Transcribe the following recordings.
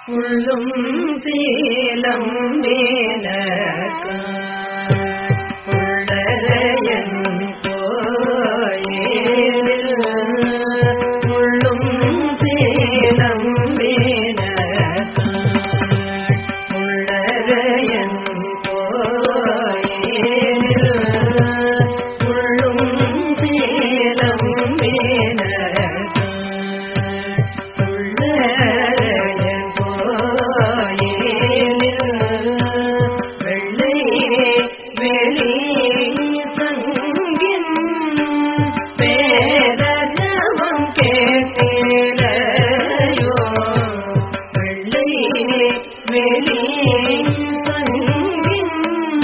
உள்ளும் சீலம் உள்ளரையன் கோயில் உள்ளும் சீலம் உள்ளரையன் கோயில் உள்ளும் சீலம் உள்ளரையன் கோயிலில் வெள்ளை வெளி சங்கின் பேரஜமம் கேட்டிலையோ வெள்ளை வெளி சங்கின்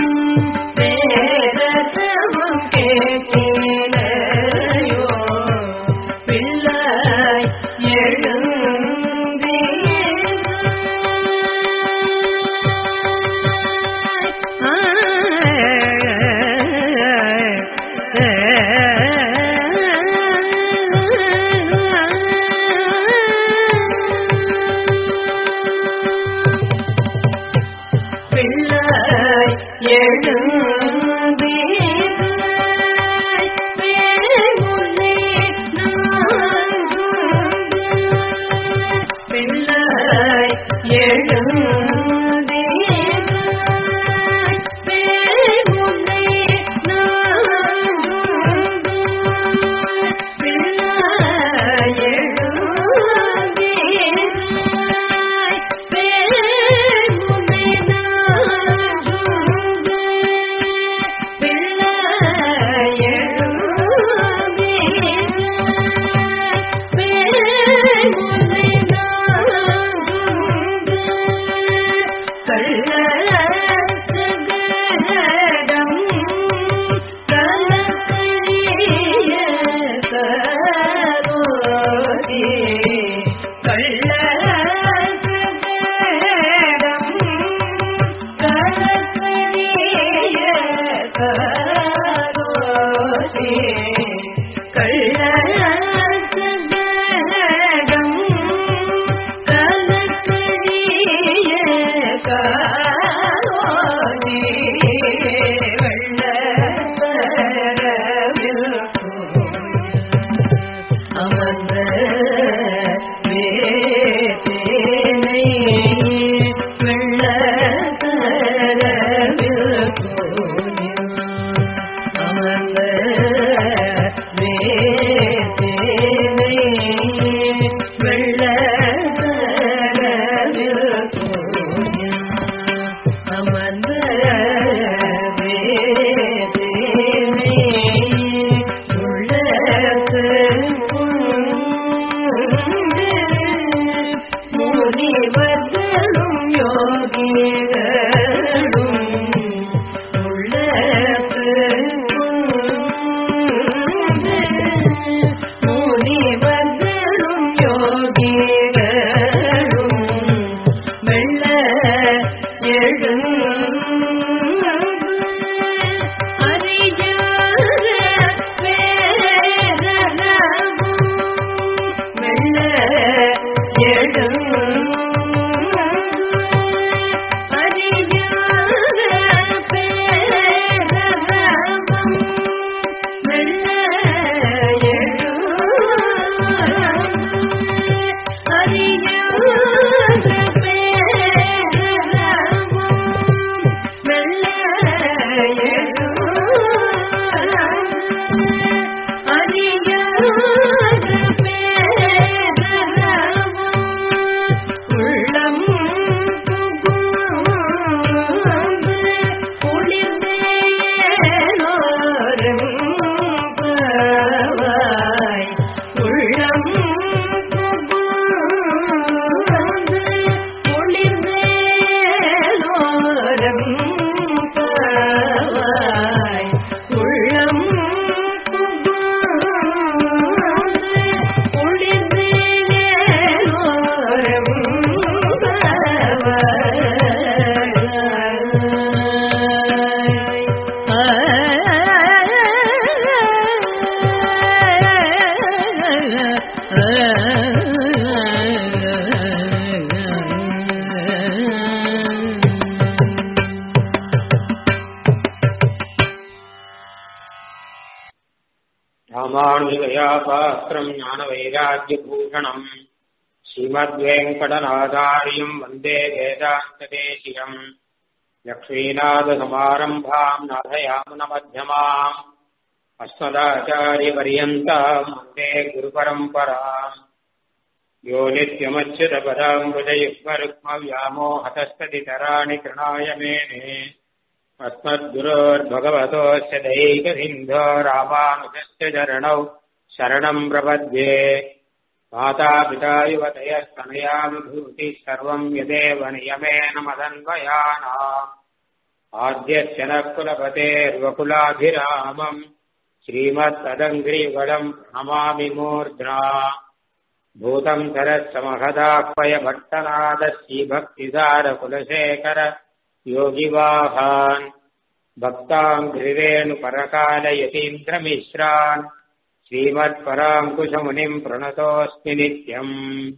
பேரஜமம் கேட்டிலையோ பிள்ளாய் பிள்ளாய் எழுந்தீ பிள்ளாய் எழுந்தீ கள்ளம் கலக்கழிய கரோதி கள்ளம் கலக்கழிய கரோதி கள்ளம் கலக்கழிய காரோதி வெள்ளரவில் அமர்ந்த வேதேனை வெள்ளரவில் அமர்ந்த வேதேனை வெள்ளரவில் அமர்ந்த வேதேனை உள்ளத்து உண்டு முனிவர்களும் யோகிகளும் உள்ளத்து உண்டு முனிவர்களும் யோகிகளும் வெள்ள எழுந்து அறியாத வேதனவும் வெள்ள எழுந்து அறியாத வேதனவும் வெள்ள உள்ளம் உள்ளம் ராமானுஜதயாபாத்திரம் ஞானவைராக்கியபூஷணம் ஸ்ரீமத்வேங்கடநாதாரியம் வந்தே வேதாந்ததேசியம் லக்ஷ்மீநாதசமாரம்பாம் நாதயாமுனமध्यமாம் अस्मदाचार्यपर्यन्ताम् वन्दे गुरुपरम्पराम् यो नित्यमच्युतपदामृतयुग्मरुक्मव्यामोहतस्तदितराणि तृणाय मेने अस्मद्गुरोर्भगवतोऽस्य दैकसिन्धो रामानुजस्य चरणौ शरणम् प्रपद्ये मातापिता युवतयस्तनया विभूतिः सर्वम् यदेव नियमेन मदन्वयानाम् आद्यस्य नः कुलपतेर्वकुलाभिरामम् श्रीमत्तदङ्घ्रिवडम् नमामि मूर्ध्ना भूतम् सरस्समहदाह्वय भट्टनादश्रीभक्तिसारकुलशेखर योगिवाहान् भक्ताङ्घ्रिरेणुपरकालयतीन्द्रमिश्रान् श्रीमत्पराङ्कुशमुनिम् प्रणतोऽस्मि नित्यम्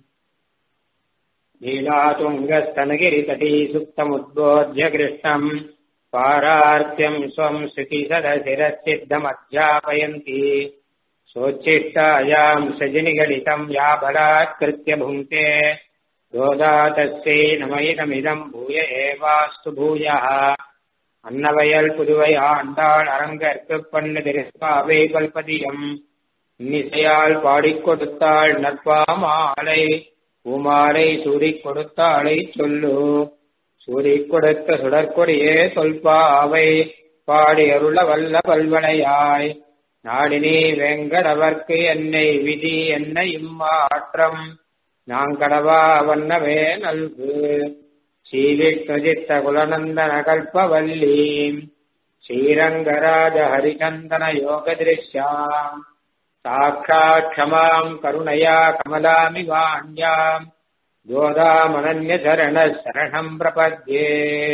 लीलातुङ्गस्तनगिरितटी सुप्तमुद्बोध्य कृष्णम् पारार्त्यम् स्वम् श्रुतिसदशिरसिद्धमध्यापयन्ति सोच्छिष्टायाम् सजनिगलितम् या बलात्कृत्य भुङ्क्ते गोदातस्यै नमयिदमिदम् भूय एवास्तु भूयः அன்னவயல் புதுவை ஆண்டாள் அரங்கற்கு பண்ணு திருப்பாவை கல்பதியம் இன்னிசையால் பாடிக் கொடுத்தாள் நற்பாமாலை பூமாலை சூடிக் கொடுத்தாளை சொல்லு சூடிக் கொடுத்த சுடற்கொடியே சொல்பாவை பாடி அருள வல்ல பல்வனையாய் நாடினி வெங்கடவர்க்கு என்னை விதி என்ன இம்மாற்றம் நாங்கடவா வண்ணமே நல்கு ஸ்ரீவிஷ்ணுஜித்த குலநந்தன கல்பவல்லீம் ஸ்ரீரங்கராஜ ஹரிச்சந்தன யோக திருஷ்யாம் சாட்சாத் க்ஷமாம் கருணையா கமலாமி வாண்யாம் கோதாமனன்யசரண சரணம் பிரபத்யே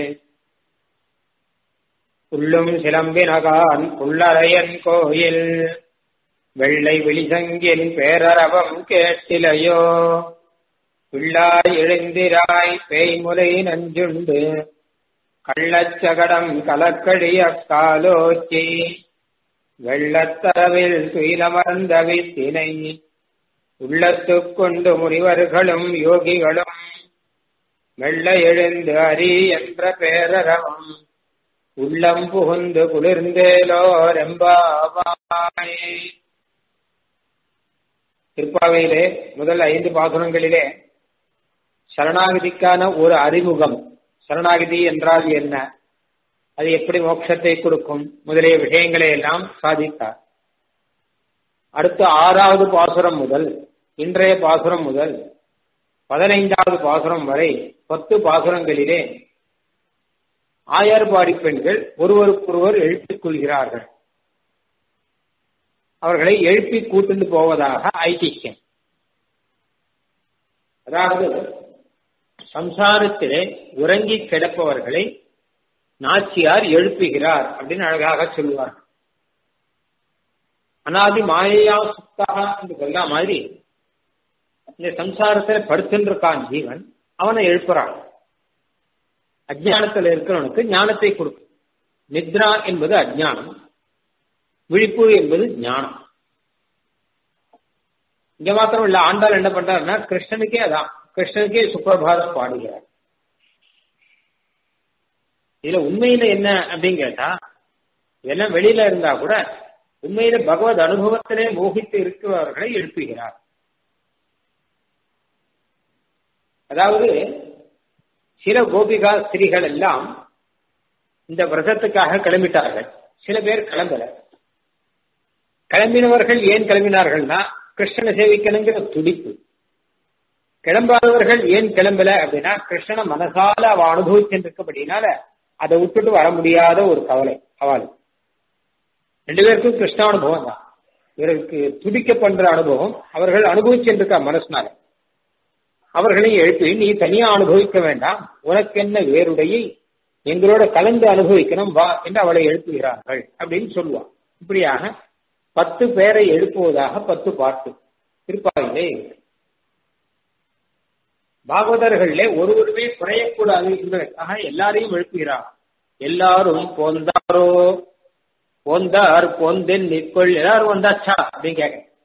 புல்லும் சிலம்பினகான் புல்லரையன் கோயில் வெள்ளை விழிசங்கின் பேரரவம் கேட்டிலையோ பிள்ளாய் எழுந்திராய் பேய்முலை நஞ்சுண்டு கள்ளச்சகடம் கலக்கடிய காலோச்சி வெள்ளத்தரவில் துயிலமர்ந்த வித்தினை உள்ளத்துக் கொண்டு முனிவர்களும் யோகிகளும் மெல்ல எழுந்து அரி என்ற பேரரவம் உள்ளம் புகுந்து குளிர்ந்தேலோ ரெம்பாவாய் திருப்பாவையிலே முதல் ஐந்து பாசுரங்களிலே சரணாகதிக்கான ஒரு அறிமுகம் சரணாகதி என்றால் என்ன அது எப்படி மோட்சத்தை கொடுக்கும் முதலிய விஷயங்களை எல்லாம் சாதித்தார் அடுத்து ஆறாவது பாசுரம் முதல் இன்றைய பாசுரம் முதல் பதினைந்தாவது பாசுரம் வரை பத்து பாசுரங்களிலே ஆயர்பாடி பெண்கள் ஒருவருக்கொருவர் எழுப்பிக் கொள்கிறார்கள் அவர்களை எழுப்பி கூட்டுண்டு போவதாக ஐதிஹ்யம் அதாவது சம்சாரத்திலே உறங்கி கிடப்பவர்களை நாச்சியார் எழுப்புகிறார் அப்படின்னு அழகாக சொல்லுவார் அனாதி மாயையா சுத்தகா என்று சொல்ல மாதிரி இந்த சம்சாரத்துல படுத்துருக்கான் ஜீவன் அவனை எழுப்புறான் அஜானத்தில் இருக்கிறவனுக்கு ஞானத்தை கொடுக்கும் நித்ரா என்பது அஜானம் விழிப்பு என்பது ஞானம் இங்க மாத்திரம் இல்ல ஆண்டாள் என்ன பண்றாருன்னா கிருஷ்ணனுக்கே அதான் கிருஷ்ணனுக்கே சுப்பிரபாதம் பாடுகிறார் இதுல உண்மையில என்ன அப்படின்னு கேட்டா இதெல்லாம் வெளியில இருந்தா கூட உண்மையில பகவத் அனுபவத்திலே மோகித்து இருக்கிறவர்களை எழுப்புகிறார் அதாவது சில கோபிகா ஸ்திரீகள் எல்லாம் இந்த விரதத்துக்காக கிளம்பிட்டார்கள் சில பேர் கிளம்பல கிளம்பினவர்கள் ஏன் கிளம்பினார்கள்னா கிருஷ்ணனை சேவிக்கணுங்கிற துடிப்பு கிளம்பாதவர்கள் ஏன் கிளம்பல அப்படின்னா கிருஷ்ணனை மனசால அவ அனுபவிச்சுருக்கப்படினால அதை விட்டுட்டு வர முடியாத ஒரு கவலை அவள் ரெண்டு பேருக்கும் கிருஷ்ண அனுபவம் தான் இவருக்கு துடிக்க பண்ற அனுபவம் அவர்கள் அனுபவிச்சுருக்கா மனசுனால அவர்களையும் எழுப்பி நீ தனியா அனுபவிக்க வேண்டாம் உனக்கு என்ன வேறுடையை எங்களோட கலந்து அனுபவிக்கணும் வா என்று அவளை எழுப்புகிறார்கள் அப்படின்னு சொல்லுவான் இப்படியாக பத்து பேரை எழுப்புவதாக பத்து பாட்டு திருப்பாவிலே பாகவதர்களே ஒருவருமே குறையக்கூடாது என்பதற்காக எல்லாரையும் எழுப்புகிறார் எல்லாரும் போந்தாரோ போந்தார் போந்தென் நிற்கொள் எல்லாரும் வந்தாச்சா அப்படின்னு கேட்க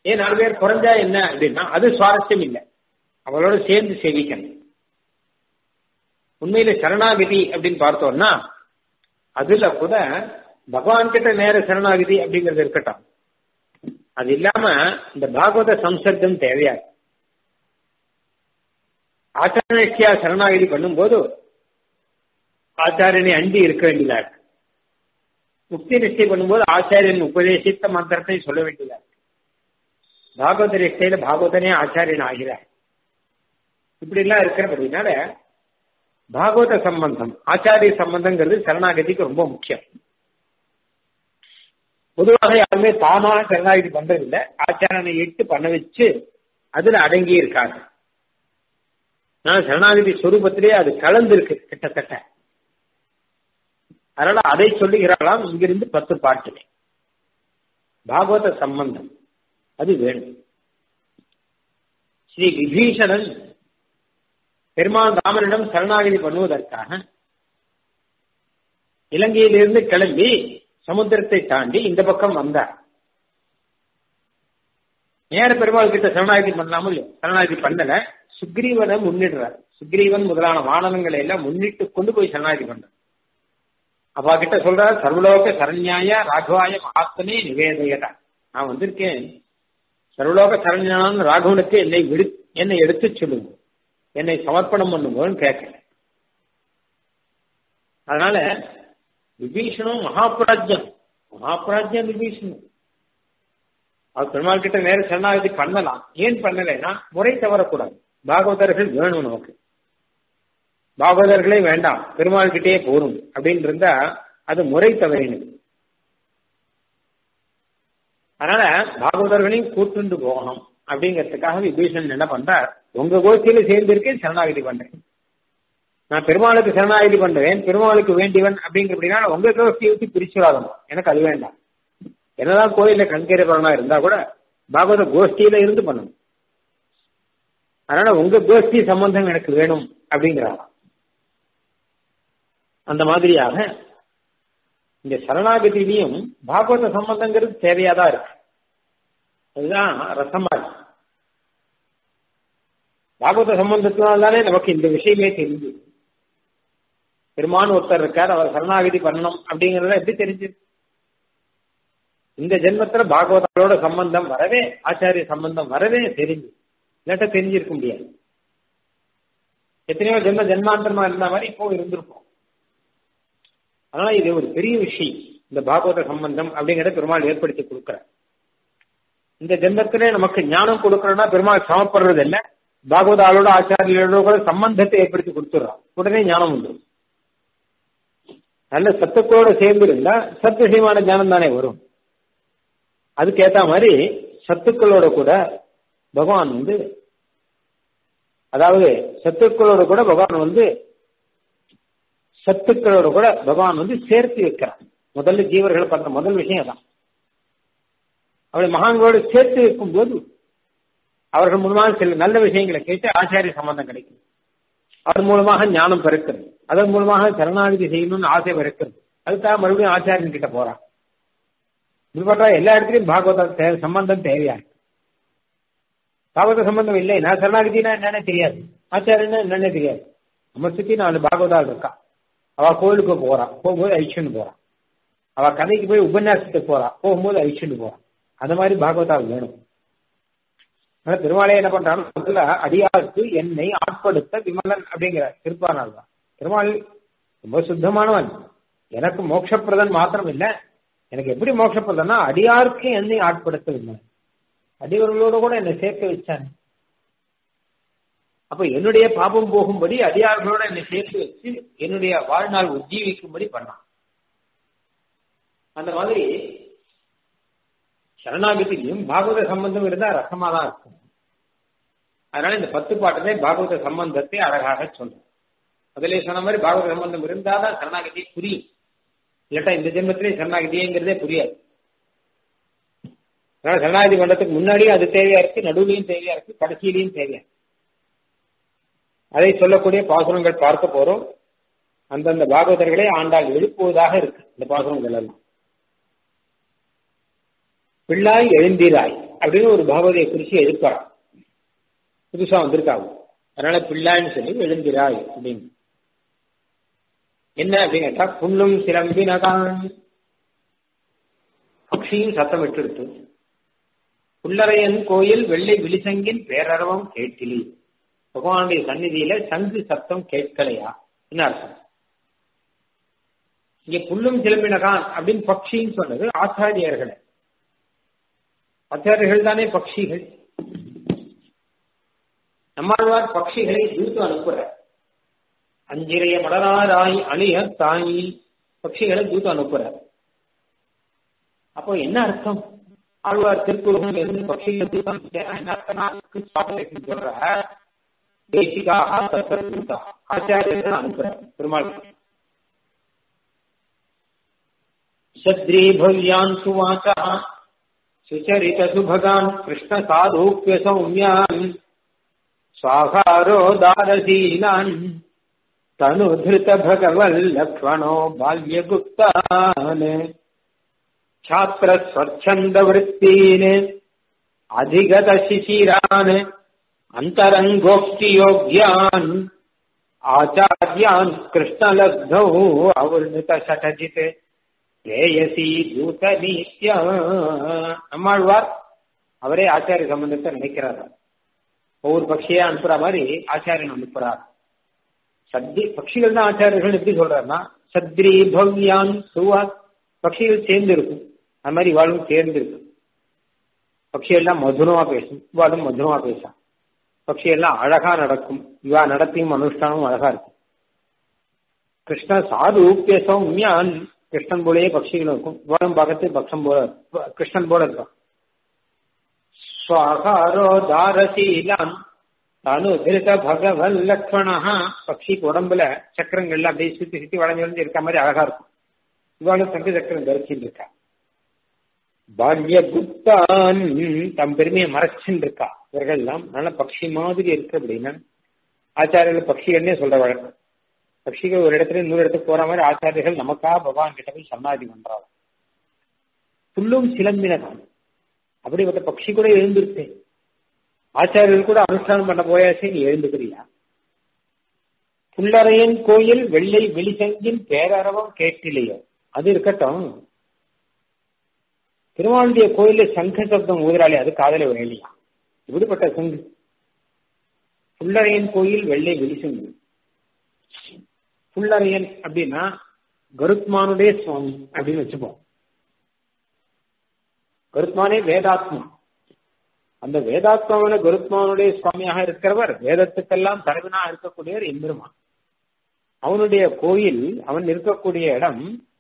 ஏன் நாலு பேர் குறைஞ்சா என்ன அப்படின்னா அது சுவாரஸ்யம் இல்லை அவளோட சேர்ந்து சேவிக்கணும் உண்மையில சரணாகதி அப்படின்னு பார்த்தோம்னா அதுல கூட பகவான் கிட்ட நேர சரணாகதி அப்படிங்கிறது இருக்கட்டும் அது இல்லாம இந்த பாகவத சம்சர்க்கம் தேவையா ஆச்சாரணியா சரணாகதி பண்ணும்போது ஆச்சாரியனை அண்டி இருக்க வேண்டியதா இருக்கு முக்தி நிச்சயம் பண்ணும்போது ஆச்சாரியன் உபதேசித்த மந்திரத்தை சொல்ல வேண்டியதா இருக்கு பாகவத நிஷ்டையில பாகவதனே ஆச்சாரியன் ஆகிறார் இப்படி எல்லாம் இருக்கிறபடினால பாகவத சம்பந்தம் ஆச்சாரிய சம்பந்தங்கிறது சரணாகதிக்கு ரொம்ப முக்கியம் பொதுவாக யாருமே தாமாக சரணாகதி பண்றதில்லை ஆச்சாரனை இட்டு பண்ண வச்சு அதுல அடங்கி இருக்காங்க நான் சரணாகதி சொரூபத்திலே அது கலந்திருக்கு கிட்டத்தட்ட அதனால அதை சொல்லுகிறாளாம் இங்கிருந்து பத்து பாட்டுமே பாகவத சம்பந்தம் அது வேணும் ஸ்ரீ விபீஷணன் பெருமாள் ராமனிடம் சரணாகதி பண்ணுவதற்காக இலங்கையிலிருந்து கிளம்பி சமுத்திரத்தை தாண்டி இந்த பக்கம் வந்தார் நேர பெருமாள் கிட்ட சரணாகதி பண்ணலாமல் சரணாகதி பண்ணல சுக்ரீவனை முன்னிடுறார் சுக்ரீவன் முதலான வானவங்களை எல்லாம் முன்னிட்டு கொண்டு போய் சரணாகதி பண்றார் அப்பா கிட்ட சொல்றார் சர்வலோக சரண்யாய ராகவாய மகாத்மனே நிவேதையடா நான் வந்திருக்கேன் சர்வலோக சரண்யான ராகவனுக்கு என்னை விடு என்னை எடுத்து சொல்லுங்க என்னை சமர்ப்பணம் பண்ணுங்கன்னு கேட்கிறேன் அதனால விபீஷணும் மகாபிராஜ்யம் மகாபிராஜ்யம் விபீஷணும் அவர் பெருமாள் கிட்ட நேர சரணாகதி பண்ணலாம் ஏன் பண்ணலைன்னா முறை தவறக்கூடாது பாகவதர்கள் வேணும் நமக்கு பாகவதர்களே வேண்டாம் பெருமாள் கிட்டே போரும் அப்படின்னு இருந்தா அது முறை தவறினது அதனால பாகவதர்களையும் கூட்டுண்டு போகணும் அப்படிங்கிறதுக்காக விபீஷன் என்ன பண்றார் உங்க கோஷ்டியில சேர்ந்திருக்கேன் சரணாகதி பண்றேன் நான் பெருமாளுக்கு சரணாகதி பண்ணுவேன் பெருமாளுக்கு வேண்டியவன் அப்படிங்கிறப்படினா உங்க கோஷ்டியை வச்சு பிரிச்சுடாதணும் எனக்கு அது வேண்டாம் என்னதான் கோயில கண்கேரபரணா இருந்தா கூட பாகவத கோஷ்டியில இருந்து பண்ணணும் அதனால உங்க கோஷ்டி சம்பந்தம் எனக்கு வேணும் அப்படிங்கிறாங்க அந்த மாதிரியாக இந்த சரணாகதியிலையும் பாகவத சம்பந்தங்கிறது தேவையாதான் இருக்கு அதுதான் ரசமா இருக்கு பாகவத சம்பந்தத்தினால்தானே நமக்கு இந்த விஷயமே தெரிஞ்சு பெருமான் ஒருத்தர் இருக்கார் அவர் சரணாகதி பண்ணணும் அப்படிங்கறத எப்படி தெரிஞ்சு இந்த ஜென்மத்துல பாகவதோட சம்பந்தம் வரவே ஆச்சாரிய சம்பந்தம் வரவே தெரிஞ்சு இல்லாட்ட தெரிஞ்சிருக்க முடியாது எத்தனையோ ஜென்ம ஜென்மாந்தரமா இருந்த மாதிரி இப்போ இருந்திருப்போம் அதனால இது ஒரு பெரிய விஷயம் இந்த பாகவத சம்பந்தம் அப்படிங்கறத பெருமாள் ஏற்படுத்தி கொடுக்கிறார் இந்த ஜென்மத்திலே நமக்கு ஞானம் கொடுக்கறோம்னா பெருமாள் சமப்படுறது இல்லை பாகவத ஆளோட ஆச்சாரியோட கூட சம்பந்தத்தை ஏற்படுத்தி கொடுத்துடுறான் உடனே ஞானம் உண்டு நல்ல சத்துக்களோட சேர்ந்து இருந்தா சத்து விஷயமான ஞானம் தானே வரும் அதுக்கேத்த மாதிரி சத்துக்களோட கூட பகவான் வந்து அதாவது சத்துக்களோட கூட பகவான் வந்து சத்துக்களோட கூட பகவான் வந்து சேர்த்து வைக்கிறான் முதல்ல ஜீவர்களை பண்ற முதல் விஷயம் தான் அப்படி மகான்களோடு சேர்த்து வைக்கும் போது அவர்கள் மூலமாக சில நல்ல விஷயங்களை கேட்டு ஆச்சாரிய சம்பந்தம் கிடைக்கும் அவர் மூலமாக ஞானம் பிறக்கிறது அதன் மூலமாக சரணாகதி செய்யணும்னு ஆசை பிறக்கிறது அதுக்காக மறுபடியும் ஆச்சாரியன் கிட்ட போறான் இப்படி பார்த்தா எல்லா இடத்துலயும் பாகவத சம்பந்தம் தேவையா இருக்கு பாகவத சம்பந்தம் இல்லை நான் சரணாகதினா என்னன்னே தெரியாது ஆச்சாரியன்னா என்னன்னே தெரியாது நம்ம சுத்தி நாலு பாகவதால் இருக்கா அவ கோயிலுக்கு போறான் போகும்போது ஐஷன்னு போறான் அவ கதைக்கு போய் உபன்யாசத்துக்கு போறான் போகும்போது ஐஷன்னு போறான் அந்த மாதிரி பாகவதால் வேணும் ஆனா திருமாலை என்ன பண்றாங்க முதல்ல அடியாருக்கு என்னை ஆட்படுத்த விமலன் அப்படிங்கிற திருப்பானால் தான் திருமால் ரொம்ப சுத்தமானவன் எனக்கு மோட்சப்பிரதன் மாத்திரம் இல்ல எனக்கு எப்படி மோட்சப்பிரதன்னா அடியாருக்கு என்னை ஆட்படுத்த விமலன் அடியவர்களோட கூட என்னை சேர்க்க வச்சான் அப்ப என்னுடைய பாபம் போகும்படி அடியார்களோட என்னை சேர்த்து வச்சு என்னுடைய வாழ்நாள் உஜ்ஜீவிக்கும்படி பண்ணான் அந்த மாதிரி சரணாகதியிலையும் பாகவத சம்பந்தம் இருந்தா ரசமா தான் இருக்கும் அதனால இந்த பத்து பாட்டுலே பாகவத சம்பந்தத்தை அழகாக சொல்றோம் அதிலே சொன்ன மாதிரி பாகவத சம்பந்தம் இருந்தாதான் சரணாகதி புரியும் இல்லாட்டா இந்த ஜென்மத்திலே சரணாகதிங்கிறதே புரியாது அதனால சரணாகதி பண்றதுக்கு முன்னாடியும் அது தேவையா இருக்கு நடுவுலையும் தேவையா இருக்கு கடைசியிலையும் தேவையா அதை சொல்லக்கூடிய பாசுரங்கள் பார்க்க போறோம் அந்தந்த பாகவதர்களே ஆண்டாள் எழுப்புவதாக இருக்கு இந்த பாசுரங்கள் எல்லாம் பிள்ளாய் எழுந்திராய் அப்படின்னு ஒரு பகவதியை குறிச்சு எழுப்பாராம் புதுசா வந்திருக்காங்க அதனால பிள்ளாய்ன்னு சொல்லி எழுந்திராய் அப்படின்னு என்ன அப்படின்னு கேட்டா புல்லும் சிலம்பினதான் பக்ஷியும் சத்தம் விட்டுடுத்து புல்லரையன் கோயில் வெள்ளை விழிசங்கின் பேரரவம் கேட்கிலி பகவானுடைய சந்நிதியில சங்கு சத்தம் கேட்கலையா என்ன அர்த்தம் இங்க புல்லும் சிலம்பினகான் அப்படின்னு பக்ஷின்னு சொன்னது ஆச்சாரியர்கள் ஆச்சாரியர்கள் தானே பக்ஷிகள் நம்மாழ்வார் பக்ஷிகளை தூத்து அனுப்புற அஞ்சிரைய மடனாராய் அணிய தாயி பக்ஷிகளை தூத்து அனுப்புற அப்போ என்ன அர்த்தம் ஆழ்வார் திருக்குறள் இருந்து பக்ஷிகளை தூத்து அனுப்பிட்டா என்ன அர்த்தம் சொல்ற தேசிகாக தத்தா ஆச்சாரியர்கள் அனுப்புற பெருமாள் சத்ரீபவ்யான் சுவாச்சா சுச்சரித சுபகான் கிருஷ்ண சாதூப்பிய சௌமியான் स्वाहारो दारशीलान् तनुधृत भगवल्लक्ष्मणो बाल्यगुप्तान् छात्रस्वच्छन्दवृत्तीन् अधिगतशिशिरान् अन्तरङ्गोक्तियोग्यान् आचार्यान् कृष्णलब्धौ अवर्णितषटजित् प्रेयसी दूतनीत्या நம்மாழ்வார் அவரே ஆச்சாரிய சம்பந்தத்தை நினைக்கிறார் ஒவ்வொரு பட்சியா அனுப்புற மாதிரி ஆச்சாரியன் அனுப்புறார் சத்ரி பட்சிகள் தான் ஆச்சாரியர்கள் எப்படி சொல்றாருன்னா சத்ரி பவ்யான் சுவா பட்சிகள் சேர்ந்து இருக்கும் அது மாதிரி இவாளும் சேர்ந்து இருக்கும் பட்சியெல்லாம் மதுரமா பேசும் இவாளும் மதுரமா பேசும் பட்சியெல்லாம் அழகா நடக்கும் இவா நடத்தியும் அனுஷ்டானமும் அழகா இருக்கும் கிருஷ்ண சாது சௌமியான் கிருஷ்ணன் போலயே பட்சிகள் இருக்கும் இவாளும் பார்க்கறது பக்ஷம் போல கிருஷ்ணன் போல இருக்கும் ஸ்வாகாரோ தாரசீலம் தனு திருத பகவல் லக்ஷ்மணா பக்ஷிக்கு உடம்புல சக்கரங்கள்ல அப்படியே சுத்தி சுத்தி வளைஞ்சு வளைஞ்சு இருக்க மாதிரி அழகா இருக்கும் இவாளும் சங்கு சக்கரம் தரிச்சுட்டு இருக்கா பால்ய குப்தான் தம் பெருமையை மறைச்சுட்டு இருக்கா இவர்கள் எல்லாம் நல்ல பக்ஷி மாதிரி இருக்கு அப்படின்னா ஆச்சாரியர்கள் பக்ஷிகள்னே சொல்ற வழக்கம் பக்ஷிகள் ஒரு இடத்துல இன்னொரு இடத்துக்கு போற மாதிரி ஆச்சாரியர்கள் நமக்கா பகவான் கிட்ட போய் சன்னாதி பண்றாங்க புல்லும் சிலம்பினதான் அப்படிப்பட்ட பக்ஷி கூட எழுந்திருப்பேன் ஆச்சாரியர்கள் கூட அனுஷ்டானம் பண்ண போயாச்சு நீ எழுந்துக்கிறியா புல்லறையன் கோயில் வெள்ளை வெளிசங்கின் பேரரவம் கேட்டிலையோ அது இருக்கட்டும் திருமாவளிய கோயில சங்க சப்தம் ஊதுறாளே அது காதல வேலையா இப்படிப்பட்ட சங்கு புல்லறையன் கோயில் வெள்ளை வெளிசங்கு புல்லறையன் அப்படின்னா கருத்மானுடைய சுவாமி அப்படின்னு வச்சுப்போம் கருத்மானே வேதாத்மா அந்த வேதாத்மாவான கருத்மானுடைய சுவாமியாக இருக்கிறவர் வேதத்துக்கெல்லாம் தலைவனா இருக்கக்கூடியவர் எம்பெருமான் அவனுடைய கோயில் அவன் இருக்கக்கூடிய இடம்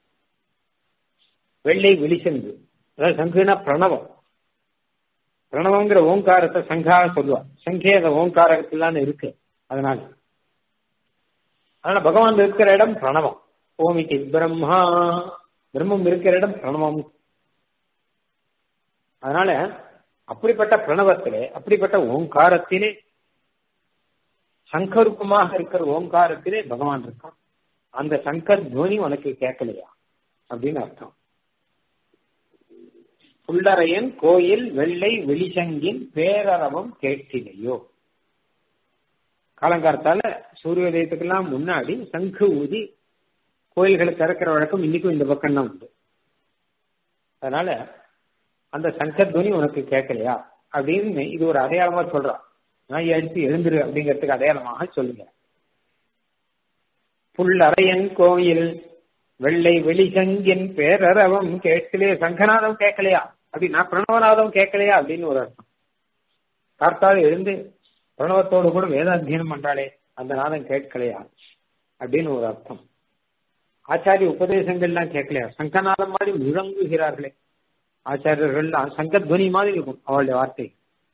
வெள்ளை வெளிசங்கு அதாவது சங்குனா பிரணவம் பிரணவங்கிற ஓங்காரத்தை சங்காக சொல்லுவார் சங்கே அந்த ஓங்காரத்தில் தான் இருக்கு அதனால அதனால பகவான் இருக்கிற இடம் பிரணவம் ஓமிக்கு பிரம்மா பிரம்மம் இருக்கிற இடம் பிரணவம் அதனால அப்படிப்பட்ட பிரணவத்திலே அப்படிப்பட்ட ஓங்காரத்திலே சங்கரூபமாக இருக்கிற ஓங்காரத்திலே பகவான் இருக்கான் அந்த சங்கர் துவனி உனக்கு கேட்கலையா அப்படின்னு அர்த்தம் புல்லறையன் கோயில் வெள்ளை வெளிசங்கின் பேரரவம் கேட்கிலையோ காலங்காலத்தால சூரியோதயத்துக்கெல்லாம் முன்னாடி சங்கு ஊதி கோயில்களை திறக்கிற வழக்கம் இன்னைக்கும் இந்த பக்கம் தான் உண்டு அதனால அந்த சங்கத்வனி உனக்கு கேட்கலையா அப்படின்னு இது ஒரு அடையாளமா சொல்றான் நான் எடுத்து எழுந்துரு அப்படிங்கிறதுக்கு அடையாளமாக சொல்லுங்க புல்லறையன் கோயில் வெள்ளை வெளிசங்கின் பேரரவம் கேட்கலையே சங்கநாதம் கேட்கலையா அப்படின்னா பிரணவநாதம் கேட்கலையா அப்படின்னு ஒரு அர்த்தம் கார்த்தால் எழுந்து பிரணவத்தோடு கூட வேதாத்தியனம் பண்றாளே அந்த நாதம் கேட்கலையா அப்படின்னு ஒரு அர்த்தம் ஆச்சாரிய உபதேசங்கள்லாம் கேட்கலையா சங்கநாதம் மாதிரி முழங்குகிறார்களே ஆச்சாரியர்கள் சங்கத்வனி மாதிரி இருக்கும் அவளுடைய வார்த்தை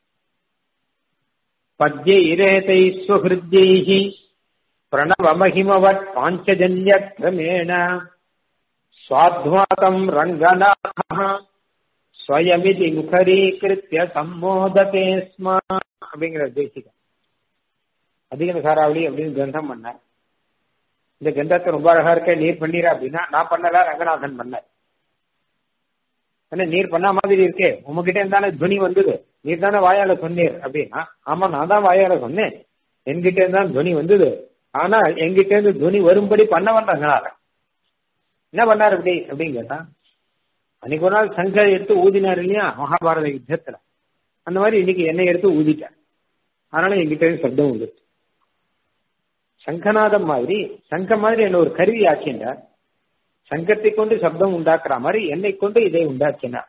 பத்ய இரேதை ஸ்வஹிருத்யைஹி பிரணவ மகிமவத் பாஞ்சஜன்ய கிரமேண சுவாத்வாதம் ரங்கநாத ஸ்வயமிதி முகரீகிருத்திய சம்மோததே ஸ்ம அப்படிங்கிற தேசிகம் அதிக சாராவளி அப்படின்னு கிரந்தம் பண்ணார் இந்த கிரந்தத்தை ரொம்ப அழகா இருக்க நீர் பண்ணீர அப்படின்னா நான் பண்ணல ரங்கநாதன் பண்ணார் என்ன நீர் பண்ண மாதிரி இருக்கே உங்ககிட்ட இருந்தானே துணி வந்தது நீர் தானே வாயால சொன்னீர் அப்படின்னா ஆமா நான் தான் வாயால சொன்னேன் என்கிட்ட இருந்தா துணி வந்தது ஆனா என்கிட்ட இருந்து துணி வரும்படி பண்ண வந்தாங்கனால என்ன பண்ணாரு அப்படி அப்படின்னு கேட்டா அன்னைக்கு ஒரு நாள் சங்க எடுத்து ஊதினார் இல்லையா மகாபாரத யுத்தத்துல அந்த மாதிரி இன்னைக்கு என்னை எடுத்து ஊதிட்டார் அதனால என்கிட்ட இருந்து சப்தம் உண்டு சங்கநாதம் மாதிரி சங்க மாதிரி என்ன ஒரு கருவி ஆக்கின்றார் சங்கத்தை கொண்டு சப்தம் உண்டாக்குற மாதிரி என்னை கொண்டு இதை உண்டாக்கினார்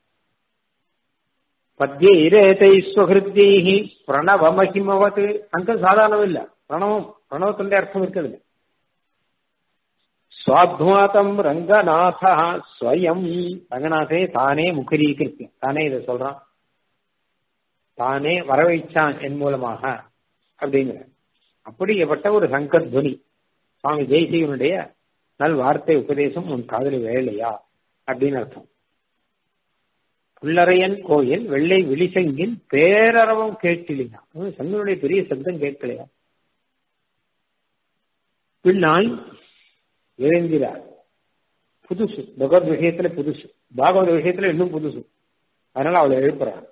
பத்யேரேதை ஸ்வகிருத்தீஹி பிரணவ மகிமவத் சங்கம் சாதாரணம் இல்ல பிரணவம் பிரணவத்துடைய அர்த்தம் இருக்குது சுவாத்மாதம் ரங்கநாத ஸ்வயம் ரங்கநாதே தானே முகரீகிருத்தி தானே இதை சொல்றான் தானே வரவைச்சான் என் மூலமாக அப்படிங்கிற அப்படிப்பட்ட ஒரு சங்கத்வனி சுவாமி ஜெய்சிவனுடைய நல் வார்த்தை உபதேசம் உன் காதலி வேலையா அப்படின்னு அர்த்தம் புல்லறையன் கோயில் வெள்ளை விழிசங்கின் பேரறவம் கேட்டிலினா சங்கனுடைய பெரிய சப்தம் கேட்கலையா பின்னாய் எழுந்திரார் புதுசு பகவத் விஷயத்துல புதுசு பாகவத விஷயத்துல இன்னும் புதுசு அதனால அவளை எழுப்புறார்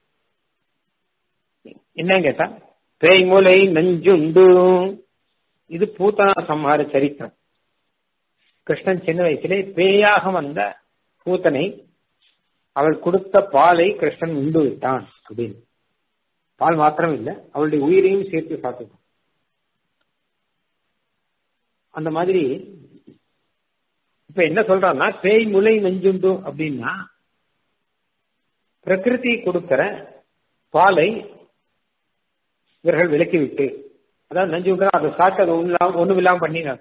என்ன கேட்டா பேய்மூலை நஞ்சுண்டு இது பூத்தனா சம்ஹார சரித்திரம் கிருஷ்ணன் சின்ன வயசுலே பேயாக வந்த பூத்தனை அவள் கொடுத்த பாலை கிருஷ்ணன் உண்டு விட்டான் அப்படின்னு பால் மாத்திரம் இல்ல அவளுடைய உயிரையும் சேர்த்து சாப்பிட்டான் அந்த மாதிரி இப்ப என்ன சொல்றான்னா பேய் முலை நெஞ்சுண்டு அப்படின்னா பிரகிருதி கொடுக்கிற பாலை இவர்கள் விலக்கி விட்டு அதாவது நஞ்சு விட்டு அதை சாப்பிட்டு அதை ஒண்ணு ஒண்ணும் இல்லாம பண்ணினாங்க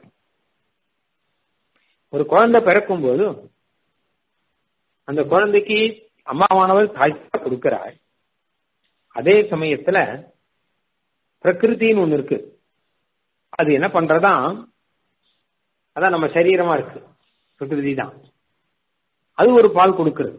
ஒரு குழந்தை பிறக்கும் போது அந்த குழந்தைக்கு அம்மாவானவள் தாய்ப்பா கொடுக்கிறாள் அதே சமயத்துல பிரகிருத்தின்னு ஒண்ணு இருக்கு அது என்ன பண்றதா அதான் நம்ம சரீரமா இருக்கு பிரகிருதி தான் அது ஒரு பால் கொடுக்கிறது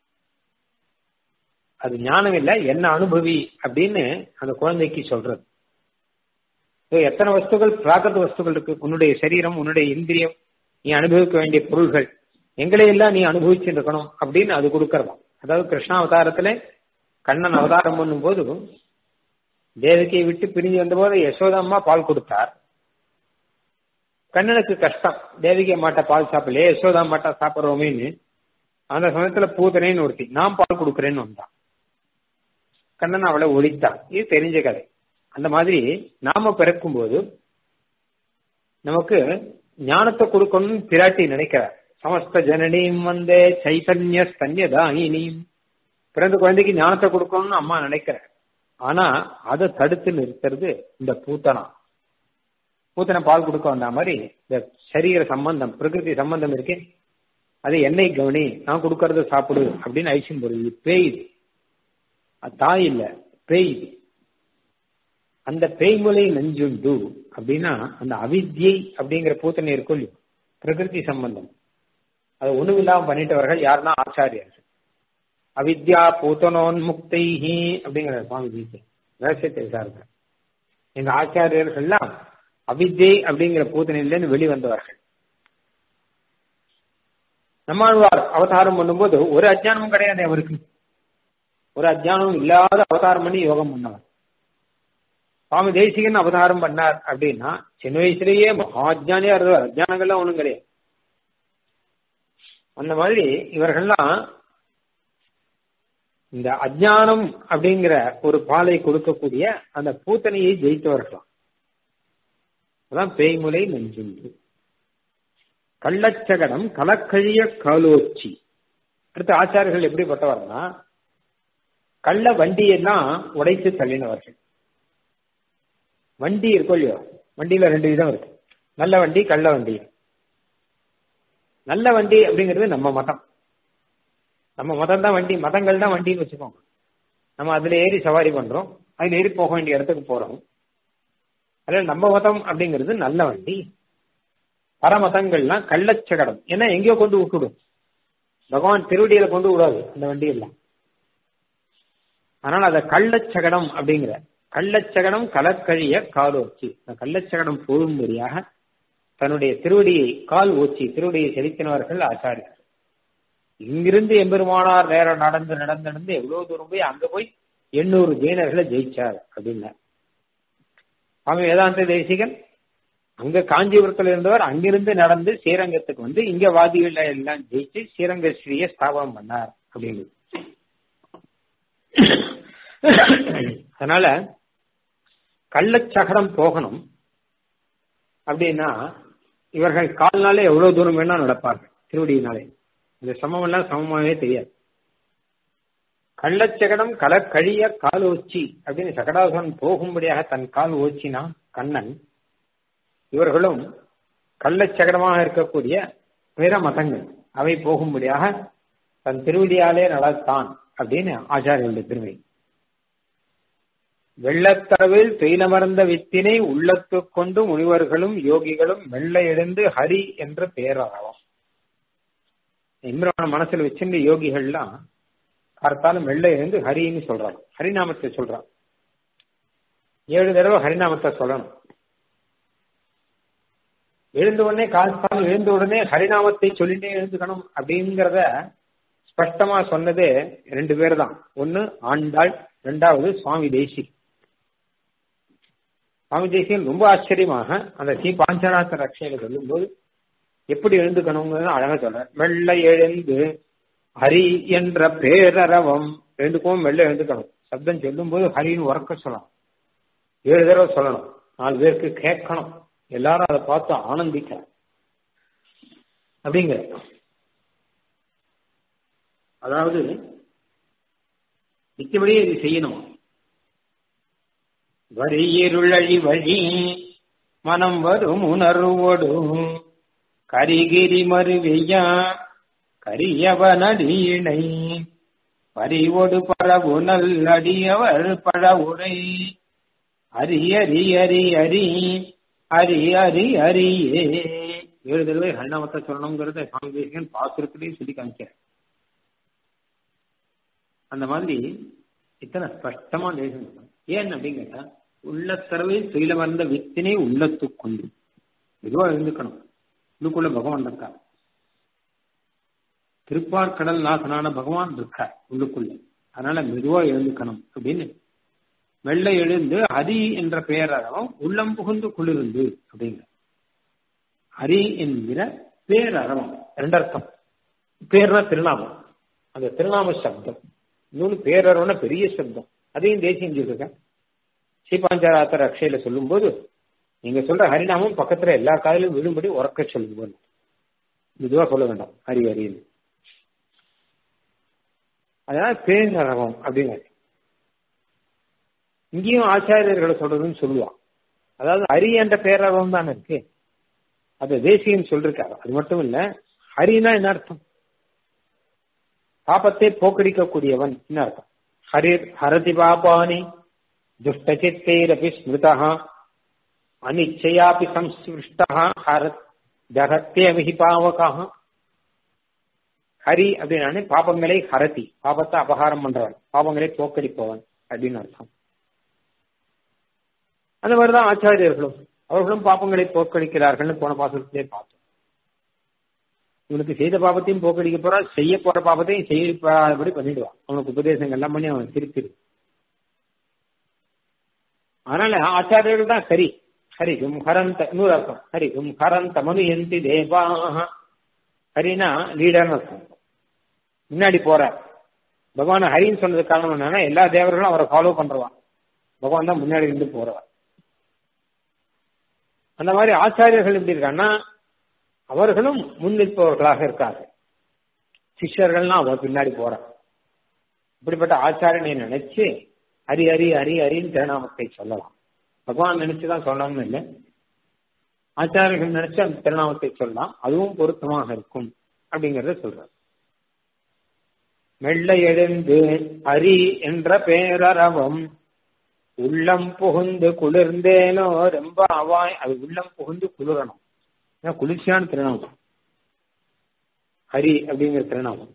அது ஞானம் இல்ல என்ன அனுபவி அப்படின்னு அந்த குழந்தைக்கு சொல்றது எத்தனை வஸ்துகள் பிராகிருத வஸ்துகள் இருக்கு உன்னுடைய சரீரம் உன்னுடைய இந்திரியம் நீ அனுபவிக்க வேண்டிய பொருள்கள் எங்களை எல்லாம் நீ அனுபவிச்சுட்டு இருக்கணும் அப்படின்னு அது கொடுக்கறதாம் அதாவது கிருஷ்ணா அவதாரத்துல கண்ணன் அவதாரம் பண்ணும் போது தேவகியை விட்டு பிரிஞ்சு வந்தபோது யசோதம்மா பால் கொடுத்தார் கண்ணனுக்கு கஷ்டம் தேவிகை மாட்டா பால் சாப்பிடலையே யசோதா மாட்டா சாப்பிடுறோமேன்னு அந்த சமயத்துல பூதனைன்னு ஒருத்தி நான் பால் கொடுக்குறேன்னு வந்தான் கண்ணன் அவளை ஒழித்தான் இது தெரிஞ்ச கதை அந்த மாதிரி நாம பிறக்கும் போது நமக்கு ஞானத்தை கொடுக்கணும்னு பிராட்டி நினைக்கிறார் சமஸ்த ஜனனியும் வந்தே சைத்தன்ய ஸ்தன்யதாயினியும் பிறந்த குழந்தைக்கு ஞானத்தை கொடுக்கணும்னு அம்மா நினைக்கிறார் ஆனா அதை தடுத்து நிறுத்துறது இந்த பூத்தனா பூத்தனை பால் கொடுக்க வந்த மாதிரி இந்த சரீர சம்பந்தம் பிரகிருதி சம்பந்தம் இருக்கே அது என்னை கவனி நான் கொடுக்கறத சாப்பிடு அப்படின்னு ஐசியம் போடுது பேய் தாய் இல்ல பேய் அந்த பேய்மொழி நஞ்சுண்டு அப்படின்னா அந்த அவித்யை அப்படிங்கிற பூத்தனை இருக்கும் இல்லையோ பிரகிருதி சம்பந்தம் அதை ஒண்ணுமில்லாம பண்ணிட்டவர்கள் யாருன்னா ஆச்சாரியர்கள் அவித்யா பூத்தனோன்முக்தைஹி அப்படிங்கிற சுவாமி கீதை ரகசியத்தை சார்ந்த எங்க ஆச்சாரியர்கள்லாம் அவித்யை அப்படிங்கிற பூத்தனையிலேருந்து வெளிவந்தவர்கள் நம்மாழ்வார் அவதாரம் பண்ணும்போது ஒரு அஜானமும் கிடையாது அவருக்கு ஒரு அஜானமும் இல்லாத அவதாரம் பண்ணி யோகம் பண்ணவர் சுவாமி தேசிகன் அவதாரம் பண்ணார் அப்படின்னா சின்ன வயசுலயே மகாஜானியா இருந்தார் அஜானங்கள்லாம் ஒண்ணும் கிடையாது அந்த மாதிரி இவர்கள்லாம் இந்த அஜானம் அப்படிங்கிற ஒரு பாலை கொடுக்கக்கூடிய அந்த பூத்தனையை ஜெயித்தவர்களாம் அதான் பேய்முலை நெஞ்சுண்டு கள்ளச்சகடம் கலக்கழிய காலோச்சி அடுத்த ஆச்சாரியர்கள் எப்படிப்பட்டவர்னா கள்ள வண்டியெல்லாம் உடைத்து தள்ளினவர்கள் வண்டி இருக்கும் இல்லையோ வண்டியில ரெண்டு விதம் இருக்கு நல்ல வண்டி கள்ள வண்டி நல்ல வண்டி அப்படிங்கிறது நம்ம மதம் நம்ம மதம் தான் வண்டி மதங்கள் தான் வண்டின்னு வச்சுக்கோங்க நம்ம அதுல ஏறி சவாரி பண்றோம் அதுல ஏறி போக வேண்டிய இடத்துக்கு போறோம் அதில் நம்ம மதம் அப்படிங்கிறது நல்ல வண்டி பரமதங்கள்லாம் கள்ளச்சகடம் ஏன்னா எங்கேயோ கொண்டு விட்டுடும் பகவான் திருவடியில கொண்டு விடாது அந்த வண்டி எல்லாம் அதனால அத கள்ளச்சகடம் அப்படிங்கிற கள்ளச்சகடம் கலக்கழிய கால் ஓச்சி அந்த கள்ளச்சகடம் போடும்படியாக தன்னுடைய திருவடியை கால் ஓச்சி திருவடியை செலுத்தினவர்கள் ஆச்சாரியர் இங்கிருந்து எம்பெருமானார் நேரம் நடந்து நடந்து நடந்து எவ்வளவு தூரம் போய் அங்க போய் எண்ணூறு ஜெயினர்களை ஜெயிச்சார் அப்படின்னார் அவன் வேதாந்த தேசிகன் அங்க காஞ்சிபுரத்துல இருந்தவர் அங்கிருந்து நடந்து ஸ்ரீரங்கத்துக்கு வந்து இங்க வாதிகளை எல்லாம் ஜெயிச்சு ஸ்ரீரங்க ஸ்ரீய ஸ்தாபனம் பண்ணார் அப்படின்னு அதனால கள்ளச்சகடம் போகணும் அப்படின்னா இவர்கள் கால்னாலே எவ்வளவு தூரம் வேணா நடப்பார்கள் திருவடியினாலே இந்த சமம் எல்லாம் சமமாகவே தெரியாது கள்ளச்சகடம் கலக்கழிய கால் ஓச்சி அப்படின்னு சகடாசுரன் போகும்படியாக தன் கால் ஓச்சினா கண்ணன் இவர்களும் கள்ளச்சகடமாக இருக்கக்கூடிய பிற மதங்கள் அவை போகும்படியாக தன் திருவடியாலே நடத்தான் அப்படின்னு ஆச்சாரியர்களுடைய பெருமை வெள்ளத்தளவில் துயிலமர்ந்த வித்தினை உள்ளத்து கொண்டு முனிவர்களும் யோகிகளும் மெல்ல எழுந்து ஹரி என்ற பெயராகலாம் இம்ரான மனசுல வச்சிருந்த யோகிகள்லாம் பார்த்தாலும் மெல்ல எழுந்து ஹரின்னு சொல்றாங்க ஹரிநாமத்தை சொல்றாங்க ஏழு தடவை ஹரிநாமத்தை சொல்லணும் எழுந்த உடனே காலத்தால் எழுந்த உடனே ஹரிநாமத்தை சொல்லிட்டே எழுந்துக்கணும் அப்படிங்கிறத ஸ்பஷ்டமா சொன்னது ரெண்டு பேர் தான் ஒன்னு ஆண்டாள் ரெண்டாவது சுவாமி தேசி சுவாமி தேசியன் ரொம்ப ஆச்சரியமாக அந்த ஸ்ரீ பாஞ்சநாத ரட்சையில சொல்லும்போது எப்படி எழுந்துக்கணுங்கிறது அழகா சொல்ற மெல்ல எழுந்து ஹரி என்ற பேரரவம் ரெண்டுக்கும் மெல்ல எழுந்துக்கணும் சப்தம் சொல்லும் போது ஹரின்னு உறக்க சொல்லணும் ஏழு தடவை சொல்லணும் நாலு பேருக்கு கேட்கணும் எல்லாரும் அதை பார்த்து ஆனந்திக்கணும் அப்படிங்கிற அதாவது நிச்சயப்படியே இது செய்யணும் வரியிருளழி வழி மனம் வரும் உணர்வோடு கரிகிரி மருவியா கரியவனடியினை பறிவொடு பரவு நல்லடியவர் பழவுரை அரி அரி அரி அரி அரி அரி அரியே ஏழு தடவை ஹரிநாமத்தை சொல்லணுங்கிறத சுவாமி தேசிகன் பாத்திரத்திலையும் சொல்லி காமிக்கிறேன் அந்த மாதிரி இத்தனை ஸ்பஷ்டமா தேசம் ஏன் அப்படின்னு கேட்டா உள்ளத்தரவை துயில வந்த வித்தினை உள்ளத்து கொண்டு மெதுவா எழுந்துக்கணும் உள்ளுக்குள்ள பகவான் இருக்கா திருப்பார்கடல் நாசனான பகவான் இருக்கா உள்ளுக்குள்ள அதனால மெதுவா எழுந்துக்கணும் அப்படின்னு மெல்ல எழுந்து ஹரி என்ற பெயரளவும் உள்ளம் புகுந்து குளிர்ந்து அப்படிங்கிற ஹரி என்கிற பேரறவம் ரெண்டர்த்தம் பேர்னா திருநாமம் அந்த திருநாம சப்தம் இன்னொன்று பேரறவன பெரிய சப்தம் அதையும் தேசியம் சொல்லிருக்கேன் ஸ்ரீபாஞ்சாராத்த ரக்ஷையில சொல்லும் போது நீங்க சொல்ற ஹரிநாமம் பக்கத்துல எல்லா காதலும் விழும்படி உறக்க சொல்லுங்க இதுவா சொல்ல வேண்டாம் ஹரி ஹரின்னு அதனால பேரறவம் அப்படிங்கிறது இங்கேயும் ஆச்சாரியர்களை சொல்றதுன்னு சொல்லுவான் அதாவது ஹரி என்ற பேரறவம் தானே இருக்கு அது தேசியம் சொல்லிருக்காரு அது மட்டும் இல்ல ஹரினா என்ன அர்த்தம் பாபத்தை போக்கடிக்கக்கூடியவன் என்ன அர்த்தம் ஹரிர் ஹரதி பாபானி துஷ்டச்சித்தைரபி ஸ்மிருதா அனிச்சயாபி சம்ஸ்பிருஷ்டா ஹரத் ஜகத்தேமிஹி பாவகாக ஹரி அப்படின்னாலே பாபங்களை ஹரதி பாபத்தை அபகாரம் பண்றவன் பாபங்களை போக்கடிப்பவன் அப்படின்னு அர்த்தம் அந்த மாதிரிதான் ஆச்சாரியர்களும் அவர்களும் பாப்பங்களை போக்கடிக்கிறார்கள்னு போன பாசத்திலே பார்த்தோம் இவனுக்கு செய்த பாபத்தையும் போக்கடிக்க போறா செய்ய போற பாபத்தையும் செய்யப்படி பண்ணிடுவான் அவனுக்கு உபதேசங்கள் எல்லாம் பண்ணி அவன் திருப்பிடு அதனால ஆச்சாரியர்கள் தான் சரி ஹரி ஹும் ஹரந்த இன்னொரு அர்த்தம் ஹரி ஹும் ஹரந்த மனு எந்தி தேவாக ஹரினா லீடர்னு அர்த்தம் முன்னாடி போற பகவான் ஹரின்னு சொன்னது காரணம் என்னன்னா எல்லா தேவர்களும் அவரை ஃபாலோ பண்றவான் பகவான் தான் முன்னாடி இருந்து போறவன் அந்த மாதிரி ஆச்சாரியர்கள் எப்படி இருக்காங்கன்னா அவர்களும் முன் நிற்பவர்களாக இருக்காங்க சிஷ்யர்கள்லாம் அவர் பின்னாடி போறான் இப்படிப்பட்ட ஆச்சாரியனை நினைச்சு ஹரி ஹரி ஹரி ஹரின்னு திருநாமத்தை சொல்லலாம் பகவான் நினைச்சுதான் சொல்லணும்னு இல்லை ஆச்சாரியர்கள் நினைச்சு அந்த திருநாமத்தை சொல்லலாம் அதுவும் பொருத்தமாக இருக்கும் அப்படிங்கறத சொல்றார் மெல்ல எழுந்து ஹரி என்ற பேரரவம் உள்ளம் புகுந்து குளிர்ந்தேனோ ரொம்ப அவாய் அது உள்ளம் புகுந்து குளிரணும் ஏன்னா குளிர்ச்சியான திருநாமம் ஹரி அப்படிங்கிற திருநாமம்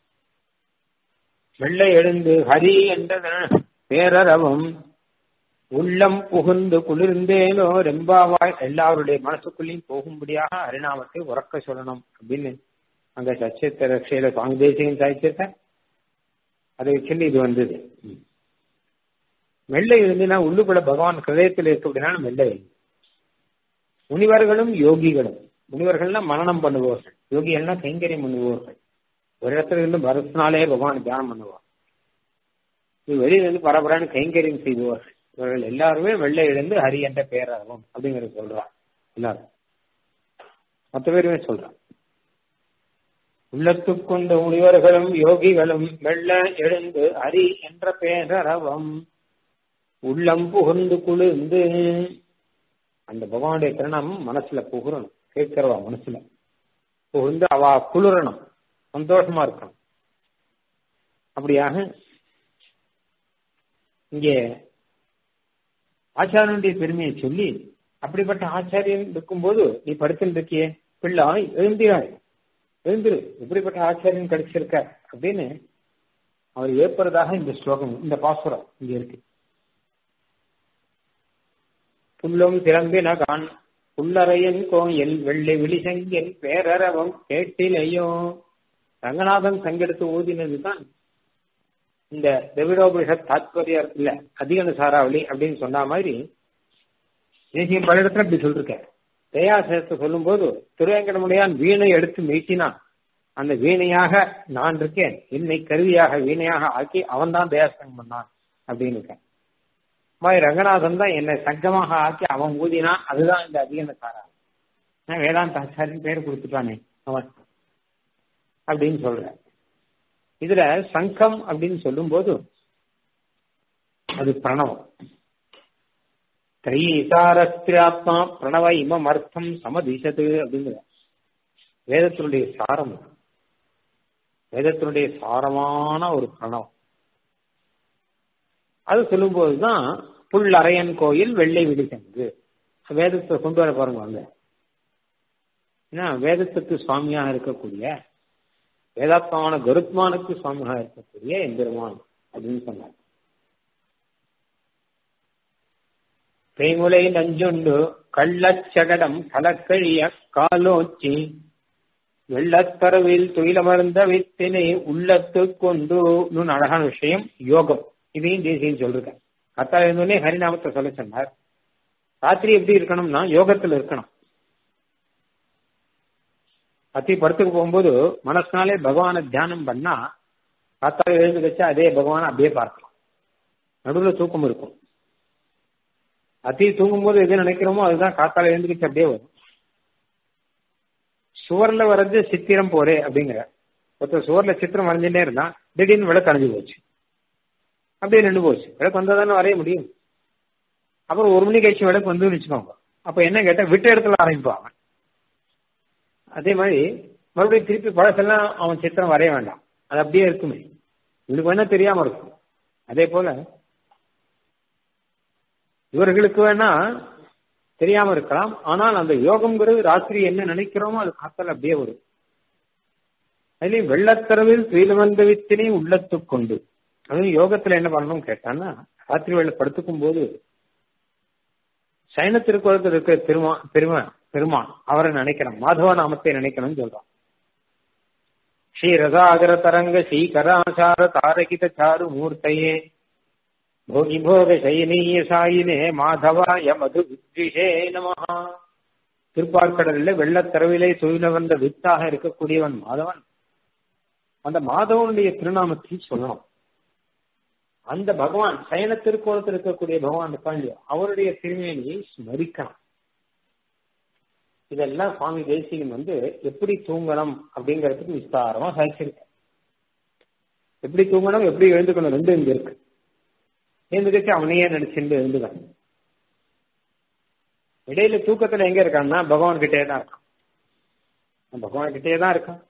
வெள்ளை எழுந்து ஹரி என்ற பேரரவம் உள்ளம் புகுந்து குளிர்ந்தேனோ ரெம்பாவாய் எல்லாருடைய மனசுக்குள்ளேயும் போகும்படியாக ஹரிநாமத்தை உறக்க சொல்லணும் அப்படின்னு அங்க சச்சித்த ரட்சையில சுவாமி தேசியம் சாதிச்சிருக்க அதை வச்சுட்டு இது வந்தது வெள்ளை எழுந்துனா உள்ளுக்குள்ள பகவான் ஹிருதயத்தில் இருக்க அப்படின்னா வெள்ளை எழுந்து முனிவர்களும் யோகிகளும் முனிவர்கள்னா மனநம் பண்ணுபவர்கள் யோகிகள்னா கைங்கரியம் பண்ணுபவர்கள் ஒரு இடத்துல இருந்து பரத்தினாலே பகவான் தியானம் பண்ணுவார் இது வெளியில இருந்து பரபரான்னு கைங்கரியம் செய்பவர்கள் இவர்கள் எல்லாருமே வெள்ளை எழுந்து ஹரி என்ற பேராகும் அப்படிங்கறது சொல்றான் எல்லாரும் மற்ற பேருமே சொல்றான் உள்ளத்துக் கொண்ட முனிவர்களும் யோகிகளும் வெள்ள எழுந்து ஹரி என்ற பேரரவம் உள்ளம் புகுந்து குளிர்ந்து அந்த பகவானுடைய திருநாமம் மனசுல புகுறணும் கேட்கிறவா மனசுல புகுந்து அவ குளிரணும் சந்தோஷமா இருக்கணும் அப்படியாக இங்கே ஆச்சாரியனுடைய பெருமையை சொல்லி அப்படிப்பட்ட ஆச்சாரியன் இருக்கும்போது நீ படுத்துட்டு இருக்கியே பிள்ளாய் எழுந்திராய் எழுந்திரு எப்படிப்பட்ட ஆச்சாரியன் கிடைச்சிருக்க அப்படின்னு அவர் ஏற்படுறதாக இந்த ஸ்லோகம் இந்த பாசுரம் இங்க இருக்கு புல்லும் திறம்பின கான் புல்லறையன் கோயில் வெள்ளை விழிசங்கியன் பேரரவம் கேட்டிலையோ ரங்கநாதன் சங்கெடுத்து ஊதினதுதான் இந்த திரவிடோபனிஷத் தாத்பரியம் இல்ல அதிகன சாராவளி அப்படின்னு சொன்ன மாதிரி தேசியம் பல இடத்துல அப்படி சொல்லிருக்க தயாசேஷத்தை சொல்லும் போது திருவேங்கடமுடையான் வீணை எடுத்து மீட்டினான் அந்த வீணையாக நான் இருக்கேன் என்னை கருவியாக வீணையாக ஆக்கி அவன் தான் தயாசனம் பண்ணான் அப்படின்னு இருக்கேன் மாதிரி ரங்கநாதன் தான் என்னை சங்கமாக ஆக்கி அவன் ஊதினான் அதுதான் இந்த அதிகன சாரா நான் வேதாந்த ஆச்சாரின் பேர் கொடுத்துட்டானே அவன் அப்படின்னு சொல்ற இதுல சங்கம் அப்படின்னு சொல்லும் போது அது பிரணவம் திரைசாரஸ்திராத்மா பிரணவ இமம் அர்த்தம் சமதிசது அப்படிங்கிற வேதத்தினுடைய சாரம் வேதத்தினுடைய சாரமான ஒரு பிரணவம் அது சொல்லும் போதுதான் புல்லறையன் கோயில் வெள்ளை விழிசங்கு வேதத்தை கொண்டு வர பாருங்க அங்க ஏன்னா வேதத்துக்கு சுவாமியாக இருக்கக்கூடிய வேதாத்மான கருத்மானுக்கு சுவாமியாக இருக்கக்கூடிய எம்பெருமான் அப்படின்னு சொன்னார் பேமுலை நஞ்சுண்டு கள்ளச்சகடம் கலக்கழிய காலோச்சி வெள்ளத்தரவில் துயிலமர்ந்த வித்தினை உள்ளத்து கொண்டு இன்னும் அழகான விஷயம் யோகம் இதையும் தேசியம் சொல்றேன் கத்தா இருந்தோடனே ஹரிநாமத்தை சொல்ல சொன்னார் ராத்திரி எப்படி இருக்கணும்னா யோகத்துல இருக்கணும் அத்தி படத்துக்கு போகும்போது மனசுனாலே பகவானை தியானம் பண்ணா காத்தால எழுந்து வச்சா அதே பகவானை அப்படியே பார்க்கலாம் நடுவில் தூக்கம் இருக்கும் அத்தி தூங்கும் போது எது நினைக்கிறோமோ அதுதான் காத்தால எழுந்துக்கிச்சு அப்படியே வரும் சுவர்ல வரைஞ்ச சித்திரம் போரே அப்படிங்கிற ஒருத்தர் சுவர்ல சித்திரம் வரைஞ்சுட்டே இருந்தான் திடீர்னு விளக்கு அணைஞ்சு போச்சு அப்படியே நின்று போச்சு விளக்கு வந்தா தானே வரைய முடியும் அப்புறம் ஒரு மணி கழிச்சு விளக்கு வந்து வச்சுக்கோங்க அப்ப என்ன கேட்டா விட்ட இடத்துல ஆரம்பிப்பான் அவன் அதே மாதிரி மறுபடியும் திருப்பி பழசெல்லாம் அவன் சித்திரம் வரைய வேண்டாம் அது அப்படியே இருக்குமே இவனுக்கு வேணா தெரியாம இருக்கும் அதே போல இவர்களுக்கு வேணா தெரியாம இருக்கலாம் ஆனால் அந்த யோகம்ங்கிறது ராத்திரி என்ன நினைக்கிறோமோ அது காத்தல் அப்படியே வரும் அதுலயும் வெள்ளத்தரவில் துயிலமந்த வித்தினை உள்ளத்து கொண்டு அதுவும் யோகத்துல என்ன பண்ணணும் கேட்டான்னா ராத்திரி வேலை படுத்துக்கும் போது சைன திருக்குறத்தில் இருக்கிற திருமா பெருமா பெருமான் அவரை நினைக்கணும் மாதவ நாமத்தை நினைக்கணும்னு சொல்றான் ஸ்ரீ ரசாகர தரங்க ஸ்ரீகராசார தாரகித சாரு மூர்த்தையே போகி போக சைனீய சாயினே மாதவாய மது வித்விஷே நமஹா திருப்பார்க்கடலில் வெள்ளத்தரவிலே தொழில வந்த வித்தாக இருக்கக்கூடியவன் மாதவன் அந்த மாதவனுடைய திருநாமத்தை சொல்லணும் அந்த பகவான் சயன திருக்கோலத்தில் இருக்கக்கூடிய பகவான் இருக்காங்க அவருடைய திருமேனியை ஸ்மரிக்கணும் இதெல்லாம் சுவாமி தேசிகன் வந்து எப்படி தூங்கணும் அப்படிங்கறதுக்கு விஸ்தாரமா சாதிச்சிருக்க எப்படி தூங்கணும் எப்படி எழுந்துக்கணும் ரெண்டு இங்க இருக்கு எழுந்துக்கிச்சு அவனையே நினைச்சுட்டு எழுந்துக்கான் இடையில தூக்கத்துல எங்க இருக்கான்னா பகவான் கிட்டே தான் இருக்கான் பகவான் கிட்டே தான் இருக்கான்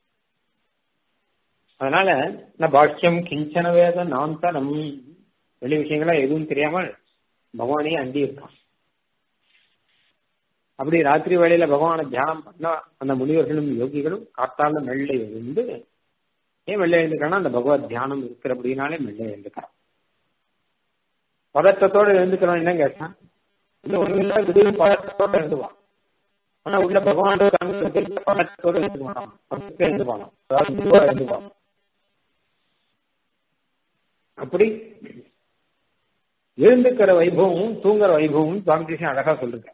அதனால நான் பாஷ்யம் கிஞ்சன வேத நாந்தனம் வெளி விஷயங்களா எதுவும் தெரியாமல் பகவானே அண்டி இருக்கான் அப்படி ராத்திரி வேளையில பகவானை தியானம் பண்ணா அந்த முனிவர்களும் யோகிகளும் காத்தால மெல்ல எழுந்து ஏன் வெள்ளை எழுந்துக்கிறான்னா அந்த பகவத் தியானம் இருக்கிற அப்படின்னாலே மெல்ல எழுந்துக்கிறான் பதட்டத்தோட எழுந்துக்கிறோம் என்ன கேட்டான் பதட்டத்தோட எழுந்துவான் ஆனா உள்ள பகவான் எழுந்துப்பான் எழுந்துப்பான் அப்படி எழுந்துக்கிற வைபவமும் தூங்குற வைபவமும் சுவாமி கிருஷ்ணன் அழகா சொல்லுங்க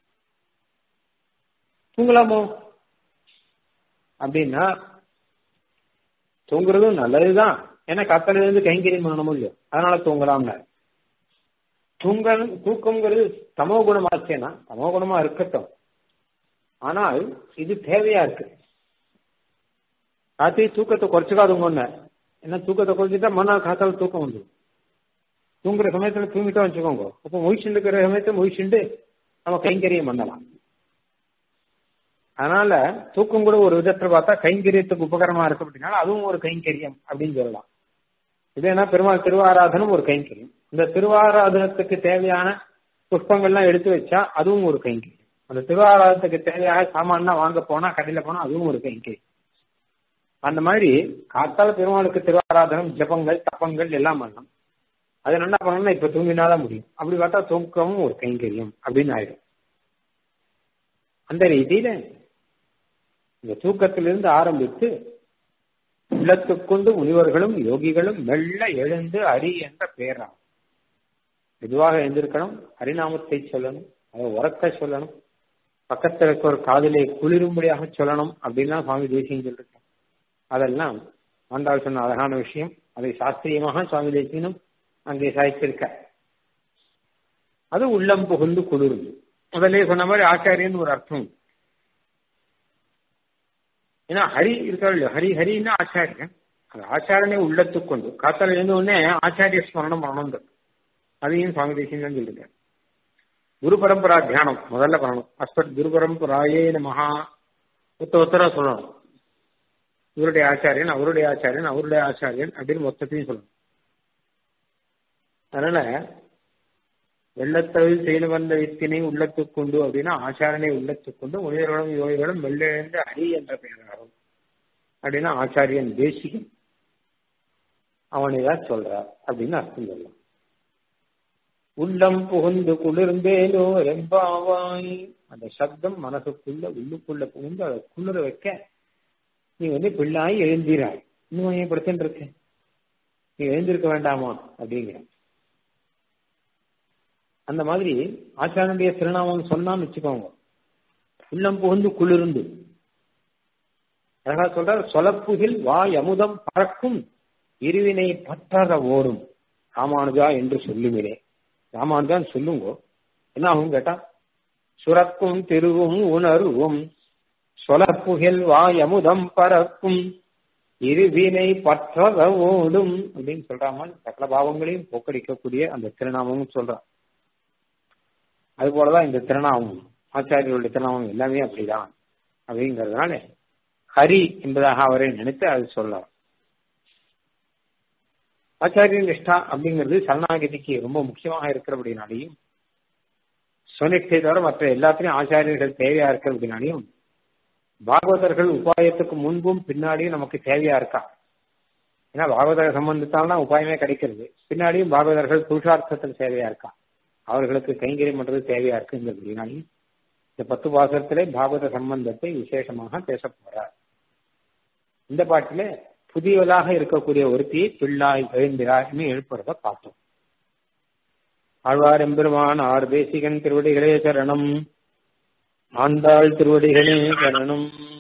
தூங்கலாமோ அப்படின்னா தூங்குறதும் நல்லதுதான் ஏன்னா காத்தால இருந்து கைங்கரியம் பண்ணணும் இல்லையோ அதனால தூங்கலாம்னு தூங்க தூக்கம்ங்கிறது தமோ குணமாச்சேனா தமோ குணமா இருக்கட்டும் ஆனால் இது தேவையா இருக்கு ராத்திரி தூக்கத்தை குறைச்சிக்காதுங்க ஏன்னா தூக்கத்தை குறைச்சிட்டா மறுநாள் காத்தால தூக்கம் வந்துடும் தூங்குற சமயத்துல தூங்கிட்டோம் வச்சுக்கோங்க அப்போ மொய்ச்சுண்டு இருக்கிற சமயத்தை மொய்ச்சுண்டு நம்ம கைங்கரியம் பண்ணலாம் அதனால தூக்கம் கூட ஒரு விதத்துல பார்த்தா கைங்கரியத்துக்கு உபகரமா இருக்கு அப்படின்னா அதுவும் ஒரு கைங்கரியம் அப்படின்னு சொல்லலாம் இது என்ன பெருமாள் திருவாராதனம் ஒரு கைங்கரியம் இந்த திருவாராதனத்துக்கு தேவையான புஷ்பங்கள்லாம் எடுத்து வச்சா அதுவும் ஒரு கைங்கரியம் அந்த திருவாராதனத்துக்கு தேவையான சாமான்லாம் வாங்க போனா கடையில போனா அதுவும் ஒரு கைங்கரியம் அந்த மாதிரி காத்தால பெருமாளுக்கு திருவாராதனம் ஜபங்கள் தப்பங்கள் எல்லாம் பண்ணலாம் அது என்ன பண்ணணும்னா இப்ப தூங்கினாதான் முடியும் அப்படி பார்த்தா தூக்கமும் ஒரு கைங்கரியம் அப்படின்னு ஆயிடும் அந்த ரீதியில இந்த தூக்கத்திலிருந்து ஆரம்பித்து உள்ளத்துக்கொண்டு முனிவர்களும் யோகிகளும் மெல்ல எழுந்து அரி என்ற பெயராம் மெதுவாக எழுந்திருக்கணும் ஹரிநாமத்தை சொல்லணும் அதை உறக்க சொல்லணும் பக்கத்தில் இருக்க ஒரு காதலை குளிரும்படியாக சொல்லணும் அப்படின்லாம் சுவாமி தேசியம் சொல்லிருக்கேன் அதெல்லாம் ஆண்டாள் சொன்ன அழகான விஷயம் அதை சாஸ்திரியமாக சுவாமி தேசியனும் அங்கே சாய்ச்சிருக்க அது உள்ளம் புகுந்து குளிரும் முதல்ல சொன்ன மாதிரி ஆச்சாரியன் ஒரு அர்த்தம் ஏன்னா ஹரி இருக்காரு ஹரி ஹரின்னா ஆச்சாரியன் அது ஆச்சாரனே உள்ளத்துக்கு கொண்டு காத்தால எழுந்த உடனே ஆச்சாரிய ஸ்மரணம் பண்ணணும் அதையும் சுவாமி தேசியம் தான் சொல்லிருக்காரு குரு பரம்பரா தியானம் முதல்ல பண்ணணும் அஸ்பட் குரு பரம்பராயே மகா ஒத்த ஒத்தரா சொல்லணும் இவருடைய ஆச்சாரியன் அவருடைய ஆச்சாரியன் அவருடைய ஆச்சாரியன் அப்படின்னு மொத்தத்தையும் சொல்லணும் அதனால வெள்ளத்தவில் செய்து வந்த வித்தினை உள்ளத்துக் கொண்டு அப்படின்னா ஆச்சாரனை உள்ளத்துக் கொண்டு முனிவர்களும் யோகிகளும் வெள்ளெழுந்து அடி என்ற பெயராகும் அப்படின்னா ஆச்சாரியன் தேசிகன் அவனைதான் சொல்றார் அப்படின்னு அர்த்தம் சொல்லலாம் உள்ளம் புகுந்து குளிர்ந்தேலோ ரெம்பாவாய் அந்த சப்தம் மனசுக்குள்ள உள்ளுக்குள்ள புகுந்து அதை குளிர வைக்க நீ வந்து பிள்ளாய் எழுந்திராய் இன்னும் ஏன் படுத்துட்டு இருக்க நீ எழுந்திருக்க வேண்டாமா அப்படிங்கிற அந்த மாதிரி ஆச்சாரனுடைய திருநாமம் சொன்னான்னு வச்சுக்கோங்க உள்ளம் புகுந்து குளிர்ந்து அழகா சொல்றார் சொலப்புகில் வாய் அமுதம் பறக்கும் இருவினை பற்றாத ஓடும் ராமானுஜா என்று சொல்லுமினே ராமானுஜான்னு சொல்லுங்க என்ன ஆகும் கேட்டா சுரக்கும் திருவும் உணர்வும் சொலப்புகில் வாய் அமுதம் பறக்கும் இருவினை பற்றத ஓடும் அப்படின்னு சொல்றாம சகல பாவங்களையும் போக்கடிக்கக்கூடிய அந்த திருநாமமும் சொல்றான் அது போலதான் இந்த திருநாமம் ஆச்சாரியர்களுடைய திருநாமம் எல்லாமே அப்படிதான் அப்படிங்கிறதுனால ஹரி என்பதாக அவரை நினைத்து அது சொல்லலாம் ஆச்சாரிய நிஷ்டா அப்படிங்கிறது சரணாகதிக்கு ரொம்ப முக்கியமாக இருக்கிறபடினாலையும் சொனிட்டை தவிர மற்ற எல்லாத்திலையும் ஆச்சாரியர்கள் தேவையா இருக்கிறபடினாலையும் பாகவதர்கள் உபாயத்துக்கு முன்பும் பின்னாடியும் நமக்கு தேவையா இருக்கா ஏன்னா பாகவதர் சம்பந்தத்தால் தான் உபாயமே கிடைக்கிறது பின்னாடியும் பாகவதர்கள் புருஷார்த்தத்தில் தேவையா இருக்கா அவர்களுக்கு கைங்கரியம் பண்றது தேவையா இருக்குங்கிறதுனாலையும் இந்த பத்து பாசத்திலே பாகவத சம்பந்தத்தை விசேஷமாக பேச போறார் இந்த பாட்டில புதியவளாக இருக்கக்கூடிய ஒருத்தியை பிள்ளாய் எழுந்திராய்னு எழுப்புறத பார்த்தோம் ஆழ்வார் எம்பெருமான் ஆர் தேசிகன் திருவடிகளே சரணம் ஆண்டாள் திருவடிகளே சரணம்